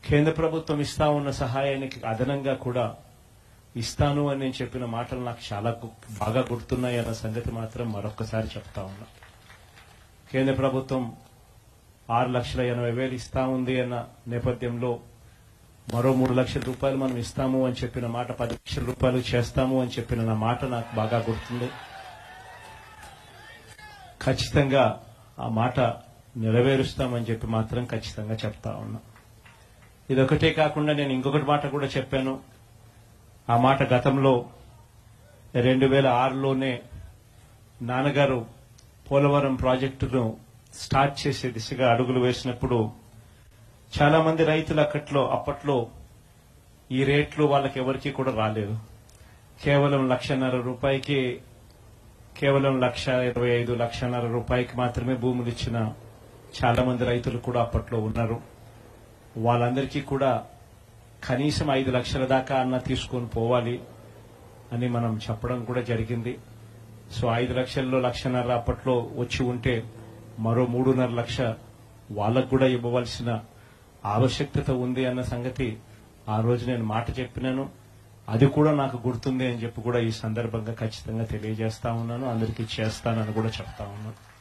కేంద్ర ప్రభుత్వం ఇస్తా ఉన్న సహాయానికి అదనంగా కూడా ఇస్తాను అని నేను చెప్పిన మాటలు నాకు చాలా గు- బాగా గుర్తున్నాయి అన్న సంగతి మాత్రం మరొక్కసారి చెప్తా ఉన్నా కేంద్ర ప్రభుత్వం ఆరు లక్షల ఎనభై వేలు ఇస్తా ఉంది అన్న నేపథ్యంలో మరో మూడు లక్షల రూపాయలు మనం ఇస్తాము అని చెప్పిన మాట పది లక్షల రూపాయలు చేస్తాము అని చెప్పిన నా మాట నాకు బాగా గుర్తుంది ఖచ్చితంగా ఆ మాట నెరవేరుస్తామని చెప్పి మాత్రం ఖచ్చితంగా చెప్తా ఉన్నా ఇదొకటే కాకుండా నేను ఇంకొకటి మాట కూడా చెప్పాను ఆ మాట గతంలో రెండు వేల ఆరులోనే నాన్నగారు పోలవరం ప్రాజెక్టును స్టార్ట్ చేసే దిశగా అడుగులు వేసినప్పుడు చాలా మంది రైతులు అక్కట్లో అప్పట్లో ఈ రేట్లు వాళ్ళకి ఎవరికీ కూడా రాలేదు కేవలం లక్షన్నర రూపాయికి కేవలం లక్ష ఇరవై ఐదు లక్షన్నర రూపాయికి మాత్రమే భూములు ఇచ్చిన చాలా మంది రైతులు కూడా అప్పట్లో ఉన్నారు వాళ్ళందరికీ కూడా కనీసం ఐదు లక్షల దాకా అన్న తీసుకొని పోవాలి అని మనం చెప్పడం కూడా జరిగింది సో ఐదు లక్షల్లో లక్షన్నర అప్పట్లో వచ్చి ఉంటే మరో మూడున్నర లక్ష వాళ్ళకు కూడా ఇవ్వవలసిన ఆవశ్యకత ఉంది అన్న సంగతి ఆ రోజు నేను మాట చెప్పినాను అది కూడా నాకు గుర్తుంది అని చెప్పి కూడా ఈ సందర్భంగా ఖచ్చితంగా తెలియజేస్తా ఉన్నాను అందరికీ చేస్తానని కూడా చెప్తా ఉన్నాను